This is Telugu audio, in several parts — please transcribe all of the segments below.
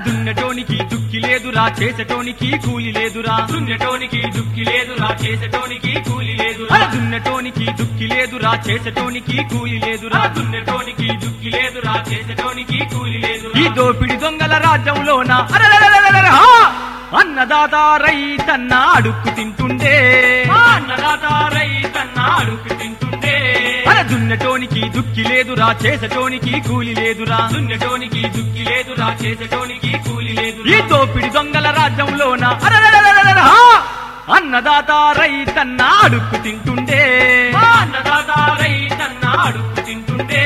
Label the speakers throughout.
Speaker 1: దున్నటోనికి దుక్కి లేదురా చేసటోనికి కూలి లేదురా
Speaker 2: దున్నటోనికి దుక్కి లేదురా చేసటోనికి కూలి లేదురా
Speaker 1: అరే దున్నటోనికి దుక్కి లేదురా చేసటోనికి కూలి లేదురా
Speaker 2: దున్నటోనికి దుక్కి లేదురా చేసటోనికి కూలి లేదురా
Speaker 1: ఈ దోపిడి దొంగల రాజ్యంలోన అరెరెరెరెరెరె, హా! అన్నదాత రైతన్న అడుక్కు తింటుండే
Speaker 2: మా అన్నదాత రైతన్న అడుగు తింటుండే
Speaker 1: అరే దున్నటోనికి దుక్కి లేదురా చేసటోనికి కూలి లేదురా
Speaker 2: దున్నటోనికి దుక్కి లేదురా చేసటోనికి కూలి
Speaker 1: ఈ
Speaker 2: లేదురా
Speaker 1: దోపిడి దొంగల రాజ్యంలోన అరెరెరెరెరెరె, హా! అన్నదాత రైతన్న అడుక్కు తింటుండే
Speaker 2: మా అన్నదాత రైతన్న అడుగు తింటుండే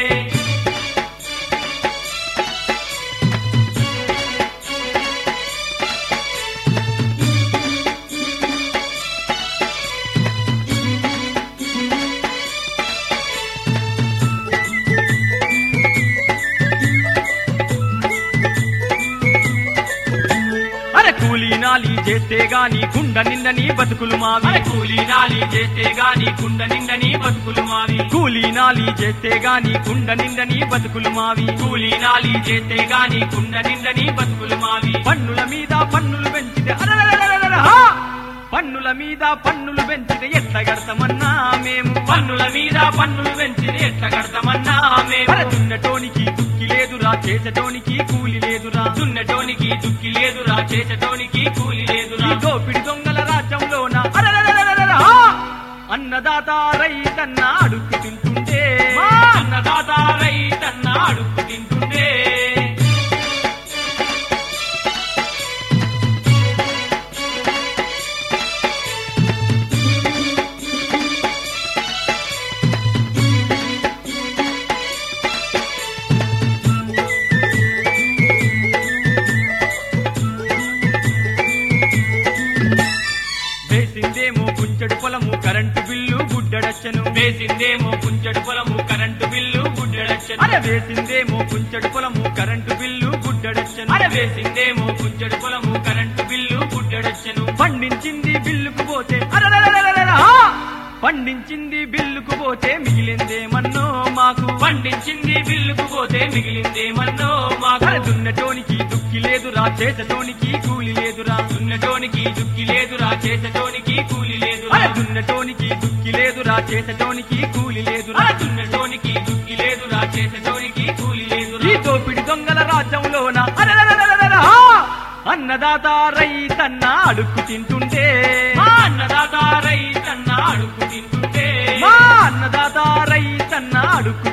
Speaker 1: అరే కూలీ నాలి చేస్తే గాని కుండ నిండని బతుకులు మావి
Speaker 2: మన కూలి నాలి చేస్తే గాని కుండ నిండని బతుకులు మావి
Speaker 1: కూలీ నాలి చేస్తే గాని కుండ నిండని బతుకులు మావి
Speaker 2: కూలి నాలి చేస్తే గాని కుండ నిండని బతుకులు మావి
Speaker 1: పన్నుల మీద పన్నులు పెంచితే అరెరెరెరెరెరె, హా! పన్నుల మీద పన్నులు పెంచితే ఎట్లా కడతామన్నా మేము
Speaker 2: పన్నుల మీద పన్నులు పెంచి ఎట్లా కడతామన్నా మేము
Speaker 1: అరే దున్నటోనికి దుక్కి లేదురా చేసటోనికి కూలి లేదురా
Speaker 2: దున్నటోనికి దుక్కి లేదురా చేసటోనికి కూలి లేదురా
Speaker 1: ఈ దోపిడి దొంగల రాజ్యంలోన అరెరెరెరెరెరె, హా! అన్నదాత రైతన్న అడుక్కు తింటుంటే
Speaker 2: మా అన్నదాత రైతన్న అడుగు తింటుండే
Speaker 1: వేసిందేమో కుంచెడు పొలము కరెంటు బిల్లు గుడ్డడచ్చను
Speaker 2: వేసిందేమో కుంచెడు పొలము కరెంటు బిల్లు గుడ్డడచ్చను
Speaker 1: అరే వేసిందేమో కుంచెడు పొలము కరెంటు బిల్లు గుడ్డడచ్చను
Speaker 2: అర వేసిందేమో కుంచెడు పొలము కరెంటు బిల్లు గుడ్డడచ్చను
Speaker 1: పండించింది బిల్లుకు పోతే అరెరెరెరెరెరె, హా! పండించింది బిల్లుకు పోతే మిగిలిందేమన్నో మాకు
Speaker 2: పండించింది బిల్లుకు పోతే మిగిలిందేమన్నో మాకు
Speaker 1: అరే దున్నటోనికి దుక్కి లేదురా చేసటోనికి కూలి లేదురా
Speaker 2: దున్నటోనికి దుక్కి లేదురా చేసటోనికి కూలి లేదురా
Speaker 1: అరే దున్నటోనికి దుక్కి లేదురా చేసటోనికి కూలి లేదురా
Speaker 2: అర దున్నటోనికి దుక్కి లేదురా చేసటోనికి కూలి
Speaker 1: ఈ
Speaker 2: లేదురా
Speaker 1: దోపిడి దొంగల రాజ్యంలోన అరెరెరెరెరెరె, హా! అన్నదాత రైతన్న అడుక్కు తింటుంటే
Speaker 2: మా అన్నదాత రైతన్న అడుగు తింటుంటే
Speaker 1: మా అన్నదాత రైతన్న అడుక్కు